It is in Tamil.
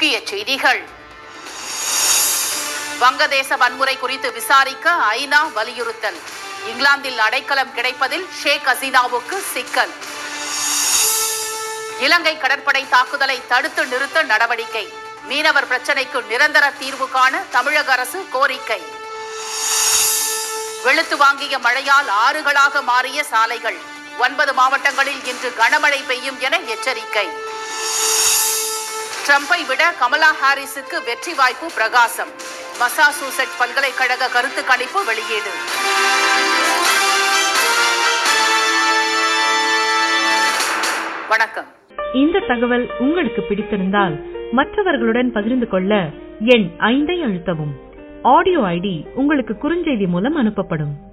முக்கிய செய்திகள் வங்கதேச வன்முறை குறித்து விசாரிக்க ஐநா வலியுறுத்தல் இங்கிலாந்தில் அடைக்கலம் கிடைப்பதில் ஷேக் ஹசீனாவுக்கு சிக்கல் இலங்கை கடற்படை தாக்குதலை தடுத்து நிறுத்த நடவடிக்கை மீனவர் பிரச்சினைக்கு நிரந்தர தீர்வு காண தமிழக அரசு கோரிக்கை வெளுத்து வாங்கிய மழையால் ஆறுகளாக மாறிய சாலைகள் ஒன்பது மாவட்டங்களில் இன்று கனமழை பெய்யும் என எச்சரிக்கை ட்ரம்பை விட கமலா ஹாரிஸுக்கு வெற்றி வாய்ப்பு பிரகாசம் மசாசூசெட் பல்கலைக்கழக கருத்து கணிப்பு வெளியீடு வணக்கம் இந்த தகவல் உங்களுக்கு பிடித்திருந்தால் மற்றவர்களுடன் பகிர்ந்து கொள்ள எண் ஐந்தை அழுத்தவும் ஆடியோ ஐடி உங்களுக்கு குறுஞ்செய்தி மூலம் அனுப்பப்படும்